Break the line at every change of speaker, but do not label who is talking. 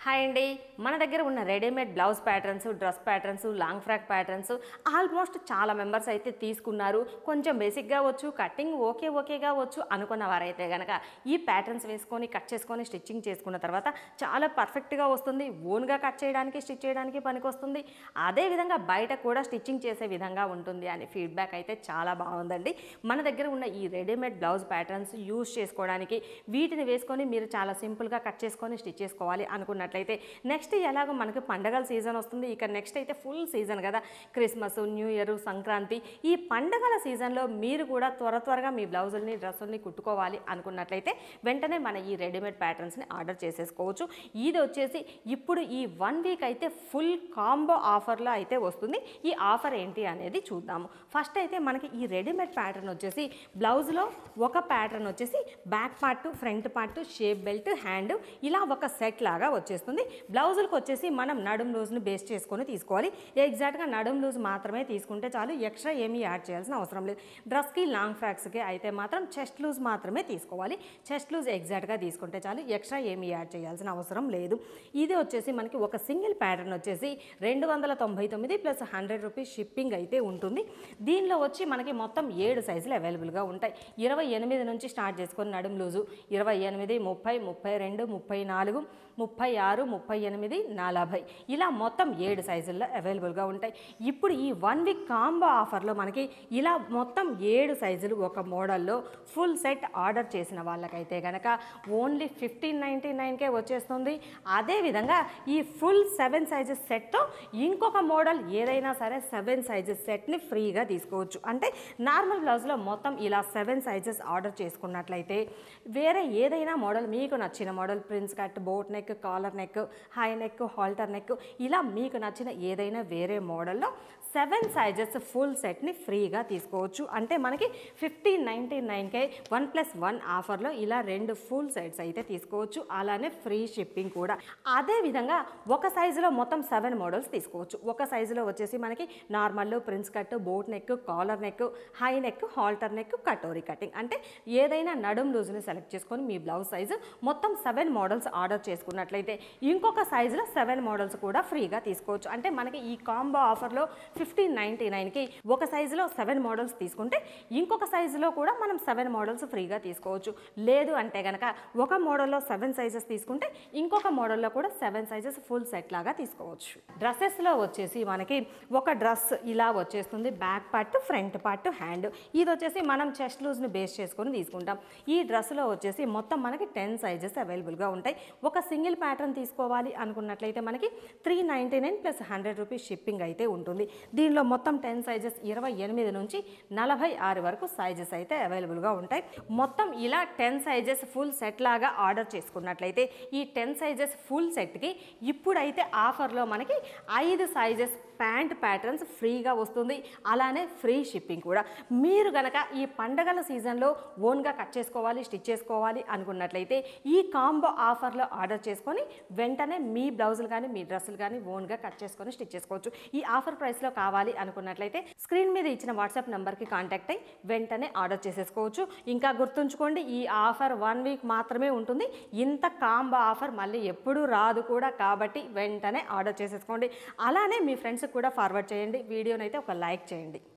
hi అండి మన దగ్గర ఉన్న readymade blouse patterns dress patterns long frock patterns almost చాలా మెంబర్స్ అయితే తీసుకున్నారు కొంచెం బేసిక్గా వచ్చు కటింగ్ ఓకే ఓకేగా వచ్చు అనుకున్న వారైతే కనుక ఈ ప్యాటర్న్స్ వేసుకొని కట్ చేసుకొని స్టిచ్చింగ్ చేసుకున్న తర్వాత చాలా పర్ఫెక్ట్గా వస్తుంది ఓన్గా కట్ చేయడానికి స్టిచ్ చేయడానికి పనికొస్తుంది అదేవిధంగా బయట కూడా స్టిచ్చింగ్ చేసే విధంగా ఉంటుంది అని ఫీడ్బ్యాక్ అయితే చాలా బాగుందండి మన దగ్గర ఉన్న ఈ రెడీమేడ్ బ్లౌజ్ ప్యాటర్న్స్ యూస్ చేసుకోవడానికి వీటిని వేసుకొని మీరు చాలా సింపుల్గా కట్ చేసుకొని స్టిచ్ చేసుకోవాలి అనుకున్నట్లయితే నెక్స్ట్ ఎలాగో మనకి పండగల సీజన్ వస్తుంది ఇక నెక్స్ట్ అయితే ఫుల్ సీజన్ కదా క్రిస్మస్ న్యూ ఇయర్ సంక్రాంతి ఈ పండగల సీజన్లో మీరు కూడా త్వర త్వరగా మీ బ్లౌజుల్ని డ్రెస్సుల్ని కుట్టుకోవాలి అనుకున్నట్లయితే వెంటనే మన ఈ రెడీమేడ్ ప్యాటర్న్స్ని ఆర్డర్ చేసేసుకోవచ్చు ఇది వచ్చేసి ఇప్పుడు ఈ వన్ వీక్ అయితే ఫుల్ కాంబో ఆఫర్లో అయితే వస్తుంది ఈ ఆఫర్ ఏంటి అనేది చూద్దాము ఫస్ట్ అయితే మనకి ఈ రెడీమేడ్ ప్యాటర్న్ వచ్చేసి బ్లౌజ్లో ఒక ప్యాటర్న్ వచ్చేసి back part front part shape belt hand ఇలా ఒక సెట్ లాగా వచ్చేస్తుంది బ్లౌజులకు వచ్చేసి మనం నడుం లూజ్ని బేస్ చేసుకొని తీసుకోవాలి ఎగ్జాక్ట్గా నడుం లూజ్ మాత్రమే తీసుకుంటే చాలు ఎక్స్ట్రా ఏమీ యాడ్ చేయాల్సిన అవసరం లేదు డ్రెస్కి లాంగ్ ఫ్రాక్స్కి అయితే మాత్రం చెస్ట్ లూజ్ మాత్రమే తీసుకోవాలి చెస్ట్ లూజ్ ఎగ్జాక్ట్గా తీసుకుంటే చాలు ఎక్స్ట్రా ఏమీ యాడ్ చేయాల్సిన అవసరం లేదు ఇది వచ్చేసి మనకి ఒక సింగిల్ ప్యాటర్న్ వచ్చేసి రెండు వందల తొంభై తొమ్మిది ప్లస్ హండ్రెడ్ రూపీస్ షిప్పింగ్ అయితే ఉంటుంది దీనిలో వచ్చి మనకి మొత్తం ఏడు సైజులు అవైలబుల్గా ఉంటాయి ఇరవై ఎనిమిది నుంచి స్టార్ట్ చేసుకొని నడుం లూజు ఇరవై ఎనిమిది ముప్పై ముప్పై రెండు ముప్పై నాలుగు ముప్పై ఆరు ముప్పై ఎనిమిది నలభై ఇలా మొత్తం ఏడు సైజుల్లో అవైలబుల్గా ఉంటాయి ఇప్పుడు ఈ వన్ వీక్ కాంబో ఆఫర్లో మనకి ఇలా మొత్తం ఏడు సైజులు ఒక మోడల్లో ఫుల్ సెట్ ఆర్డర్ చేసిన వాళ్ళకైతే కనుక ఓన్లీ ఫిఫ్టీన్ నైంటీ నైన్కే వచ్చేస్తుంది అదేవిధంగా ఈ ఫుల్ సెవెన్ సైజెస్ సెట్తో ఇంకొక మోడల్ ఏదైనా సరే సెవెన్ సైజెస్ సెట్ని ఫ్రీగా తీసుకోవచ్చు అంటే నార్మల్ బ్లౌజ్లో మొత్తం ఇలా సెవెన్ సైజెస్ ఆర్డర్ చేసుకున్నట్లయితే వేరే ఏదైనా మోడల్ మీకు నచ్చిన model prince cut boat neck collar neck high neck halter neck ఇలా మీకు నచ్చిన ఏదైనా వేరే మోడల్లో సెవెన్ సైజెస్ ఫుల్ సెట్ని ఫ్రీగా తీసుకోవచ్చు అంటే మనకి ఫిఫ్టీన్ నైంటీ నైన్కే వన్ ప్లస్ వన్ ఆఫర్లో ఇలా రెండు ఫుల్ సెట్స్ అయితే తీసుకోవచ్చు అలానే ఫ్రీ షిప్పింగ్ కూడా అదే విధంగా ఒక సైజులో మొత్తం సెవెన్ మోడల్స్ తీసుకోవచ్చు ఒక సైజులో వచ్చేసి మనకి normal prince cut boat neck collar neck high neck halter neck katori cutting అంటే ఏదైనా నడుం లూజ్ని సెలెక్ట్ చేసుకొని మీ బ్లౌజ్ సైజు మొత్తం సెవెన్ మోడల్స్ ఆర్డర్ చేసుకున్నట్లయితే ఇంకొక సైజులో సెవెన్ మోడల్స్ కూడా ఫ్రీగా తీసుకోవచ్చు అంటే మనకి ఈ కాంబో ఆఫర్లో ఫిఫ్టీన్ నైంటీ నైన్కి ఒక సైజులో సెవెన్ మోడల్స్ తీసుకుంటే ఇంకొక సైజులో కూడా మనం సెవెన్ మోడల్స్ ఫ్రీగా తీసుకోవచ్చు లేదు అంటే కనుక ఒక మోడల్లో సెవెన్ సైజెస్ తీసుకుంటే ఇంకొక మోడల్లో కూడా సెవెన్ సైజెస్ ఫుల్ సెట్ లాగా తీసుకోవచ్చు డ్రెస్సెస్లో వచ్చేసి మనకి ఒక డ్రెస్ ఇలా వచ్చేస్తుంది back part front part hand ఇది వచ్చేసి మనం చెస్ట్ లూజ్ని బేస్ చేసుకొని తీసుకుంటాం ఈ డ్రెస్లో వచ్చేసి మొత్తం మనకి టెన్ సైజెస్ అవైలబుల్గా ఉంటాయి ఒక సింగిల్ ప్యాటర్న్ తీసుకోవాలి అనుకున్నట్లయితే మనకి three ninety nine plus hundred rupees shipping అయితే ఉంటుంది దీనిలో మొత్తం టెన్ సైజెస్ ఇరవై ఎనిమిది నుంచి నలభై ఆరు వరకు సైజెస్ అయితే అవైలబుల్గా ఉంటాయి మొత్తం ఇలా టెన్ సైజెస్ ఫుల్ సెట్ లాగా ఆర్డర్ చేసుకున్నట్లయితే ఈ టెన్ సైజెస్ ఫుల్ సెట్కి ఇప్పుడైతే ఆఫర్లో మనకి ఐదు సైజెస్ ప్యాంట్ ప్యాటర్న్స్ ఫ్రీగా వస్తుంది అలానే ఫ్రీ షిప్పింగ్ కూడా మీరు గనక ఈ పండగల సీజన్లో ఓన్గా కట్ చేసుకోవాలి స్టిచ్ చేసుకోవాలి అనుకున్నట్లయితే ఈ కాంబో ఆఫర్లో ఆర్డర్ చేసుకొని వెంటనే మీ బ్లౌజులు కానీ మీ డ్రెస్సులు కానీ ఓన్గా కట్ చేసుకొని స్టిచ్ చేసుకోవచ్చు ఈ ఆఫర్ ప్రైస్లో కావాలి అనుకున్నట్లయితే స్క్రీన్ మీద ఇచ్చిన వాట్సాప్ నెంబర్కి కాంటాక్ట్ అయ్యి వెంటనే ఆర్డర్ చేసేసుకోవచ్చు ఇంకా గుర్తుంచుకోండి ఈ ఆఫర్ వన్ వీక్ మాత్రమే ఉంటుంది ఇంత కాంబో ఆఫర్ మళ్ళీ ఎప్పుడూ రాదు కూడా కాబట్టి వెంటనే ఆర్డర్ చేసేసుకోండి అలానే మీ ఫ్రెండ్స్కి కూడా ఫార్వర్డ్ చేయండి వీడియోనైతే ఒక లైక్ చేయండి